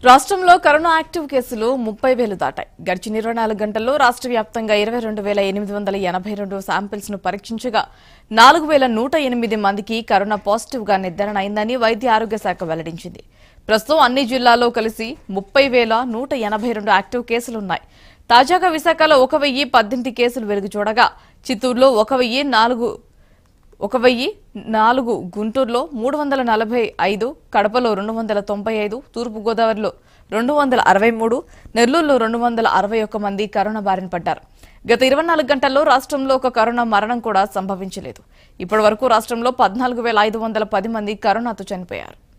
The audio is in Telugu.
రాష్ట్రంలో కరోనా యాక్టివ్ కేసులు ముప్పై వేలు దాటాయి గడిచిన ఇరవై నాలుగు గంటల్లో రాష్ట్ర వ్యాప్తంగా ఇరవై రెండు వేల ఎనిమిది వందల ఎనభై రెండు శాంపిల్స్ ను పరీక్షించగా నాలుగు వేల నూట ఎనిమిది మందికి కరోనా పాజిటివ్ గా నిర్ధారణ అయిందని వైద్య ఆరోగ్య శాఖ వెల్లడించింది ప్రస్తుతం అన్ని జిల్లాల్లో కలిసి ముప్పై వేల నూట ఎనభై రెండు యాక్టివ్ కేసులున్నాయి తాజాగా విశాఖలో ఒక వెయ్యి పద్దెనిమిది కేసులు వెలుగు చూడగా చిత్తూరులో ఒక వెయ్యి నాలుగు ఒక వెయ్యి నాలుగు గుంటూరులో మూడు వందల నలభై ఐదు కడపలో రెండు వందల తొంభై ఐదు తూర్పుగోదావరిలో రెండు వందల అరవై మూడు నెల్లూరులో రెండు వందల అరవై ఒక్క మంది కరోనా బారిన పడ్డారు గత ఇరవై నాలుగు గంటల్లో రాష్ట్రంలో ఒక కరోనా మరణం కూడా సంభవించలేదు ఇప్పటి వరకు రాష్ట్రంలో పద్నాలుగు వేల ఐదు వందల పది మంది కరోనాతో చనిపోయారు